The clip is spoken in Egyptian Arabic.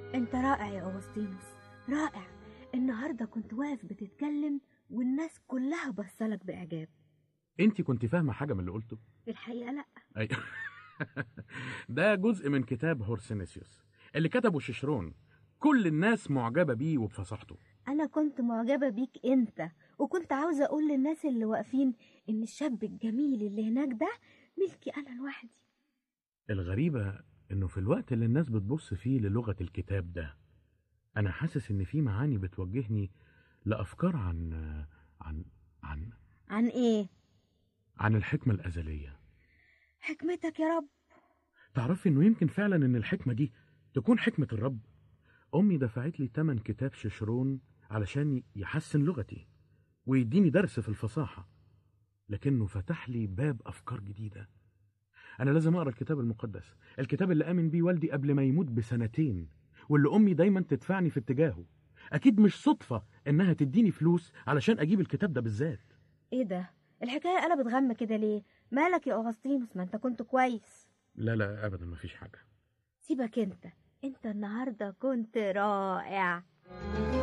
انت رائع يا أغسطينوس رائع النهاردة كنت واقف بتتكلم والناس كلها بصلك بإعجاب انت كنت فاهمه حاجه من اللي قلته الحقيقة لأ أي... ده جزء من كتاب هورسينيسيوس اللي كتبه ششرون كل الناس معجبه بيه وبفصاحته أنا كنت معجبة بيك أنت وكنت عاوزة أقول للناس اللي واقفين إن الشاب الجميل اللي هناك ده ملكي أنا لوحدي الغريبه انه في الوقت اللي الناس بتبص فيه للغه الكتاب ده انا حاسس ان في معاني بتوجهني لافكار عن عن عن عن إيه؟ عن الحكمه الازليه حكمتك يا رب تعرفي انه يمكن فعلا ان الحكمه دي تكون حكمه الرب امي دفعت لي تمن كتاب ششرون علشان يحسن لغتي ويديني درس في الفصاحه لكنه فتح لي باب افكار جديده انا لازم اقرا الكتاب المقدس الكتاب اللي امن بيه والدي قبل ما يموت بسنتين واللي امي دايما تدفعني في اتجاهه اكيد مش صدفه انها تديني فلوس علشان اجيب الكتاب ده بالذات إيه ده؟ الحكاية قلبت غم كده ليه؟ مالك يا أغسطينوس ما أنت كنت كويس لا لا ابدا مفيش حاجه سيبك أنت أنت النهاردة كنت رائع